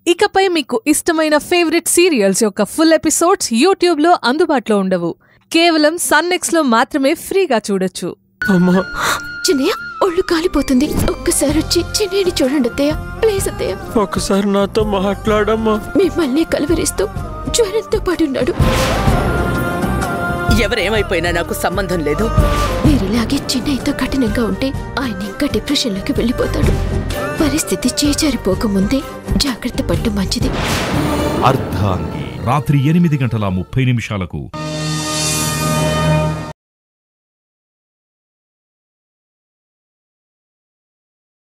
ఇకపై మీకు ఇష్టమైన ఫేవరెట్ సీరియల్స్ యొక్క ఫుల్ ఎపిసోడ్స్ యూట్యూబ్లో అందుబాటులో ఉండవు కేవలం సన్నెక్స్ లో మాత్రమే ఫ్రీగా చూడొచ్చు అమ్మా చిన్నయ్య ఒళ్ళు కాలిపోతుంది ఒక్కసారి వచ్చి చిన్నయ్యని చూడండి అత్తయ్య ప్లీజ్ అత్తయ్య ఒకసారి నాతో మాట్లాడమ్మా మిమ్మల్ని కలవరిస్తూ జ్వరంతో పడున్నాడు ఎవరేమైపోయినా నాకు సంబంధం లేదు మీరిలాగే చిన్నయ్యతో కఠినంగా ఉంటే ఆయన ఇంకా డిప్రెషన్లోకి వెళ్ళిపోతాడు పరిస్థితి చేజారిపోకముందే జాగ్రత్త పడ్డం మంచిది అర్ధాంగి రాత్రి ఎనిమిది గంటల ముప్పై నిమిషాలకు